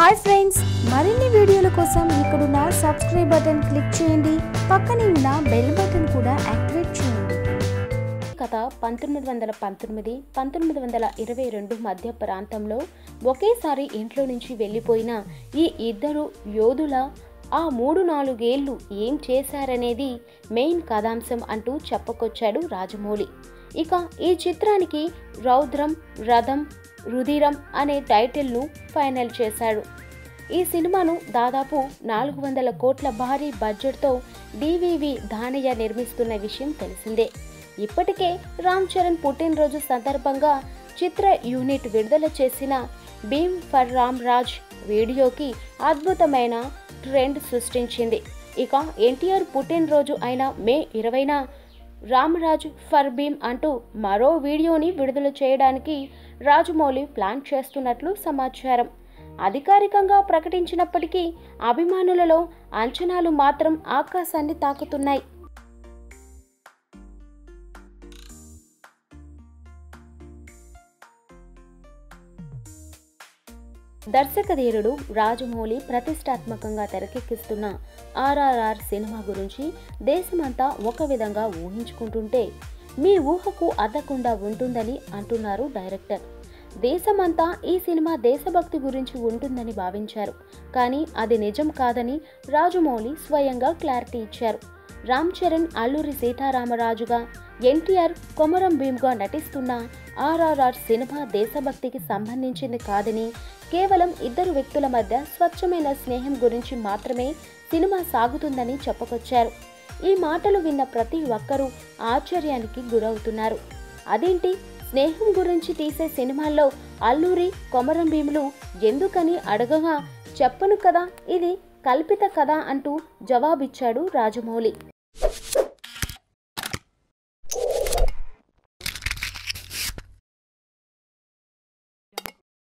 hi friends మరిన్ని వీడియోల కోసం ఇక్కడున్న సబ్స్క్రైబ్ బటన్ క్లిక్ చేయండి పక్కనే ఉన్న బెల్ బటన్ కూడా యాక్టివేట్ చేయండి కథ పంతొమ్మిది వందల పంతొమ్మిది పంతొమ్మిది వందల ఇరవై రెండు మధ్య ప్రాంతంలో ఒకేసారి ఇంట్లో నుంచి వెళ్ళిపోయిన ఈ ఇద్దరు యోధుల ఆ మూడు నాలుగేళ్లు ఏం చేశారనేది మెయిన్ కథాంశం అంటూ చెప్పుకొచ్చాడు రాజమౌళి ఇక ఈ చిత్రానికి రౌద్రం రథం రుధిరం అనే టైటిల్ను ఫైనల్ చేశాడు ఈ సినిమాను దాదాపు నాలుగు వందల కోట్ల భారీ బడ్జెట్తో డివివి దానయ్య నిర్మిస్తున్న విషయం తెలిసిందే ఇప్పటికే రామ్ చరణ్ పుట్టినరోజు సందర్భంగా చిత్ర యూనిట్ విడుదల చేసిన భీమ్ ఫర్ రామ్ రాజ్ వీడియోకి అద్భుతమైన ట్రెండ్ సృష్టించింది ఇక ఎన్టీఆర్ పుట్టినరోజు అయిన మే ఇరవైన రామరాజ్ ఫర్ భీమ్ అంటూ మరో వీడియోని విడుదల చేయడానికి రాజమౌళి ప్లాన్ చేస్తున్నట్లు సమాచారం అధికారికంగా ప్రకటించినప్పటికీ అభిమానులలో అంచనాలు మాత్రం ఆకాశాన్ని తాకుతున్నాయి దర్శకధీరుడు రాజమౌళి ప్రతిష్టాత్మకంగా తెరకెక్కిస్తున్న ఆర్ఆర్ఆర్ సినిమా గురించి దేశమంతా ఒక విధంగా ఊహించుకుంటుంటే మీ ఊహకు అద్దకుండా ఉంటుందని అంటున్నారు డైరెక్టర్ దేశమంతా ఈ సినిమా దేశభక్తి గురించి ఉంటుందని భావించారు కానీ అది నిజం కాదని రాజమౌళి స్వయంగా క్లారిటీ ఇచ్చారు రామ్ చరణ్ అల్లూరి సీతారామరాజుగా ఎన్టీఆర్ కొమరం భీమ్గా నటిస్తున్న ఆర్ఆర్ఆర్ సినిమా దేశభక్తికి సంబంధించింది కాదని కేవలం ఇద్దరు వ్యక్తుల మధ్య స్వచ్ఛమైన స్నేహం గురించి మాత్రమే సినిమా సాగుతుందని చెప్పుకొచ్చారు ఈ మాటలు విన్న ప్రతి ఒక్కరూ ఆశ్చర్యానికి గురవుతున్నారు అదేంటి స్నేహం గురించి తీసే సినిమాల్లో అల్లూరి కొమరం భీములు ఎందుకని అడగగా చెప్పను కదా ఇది కల్పిత కథ అంటూ జవాబిచ్చాడు రాజమౌళి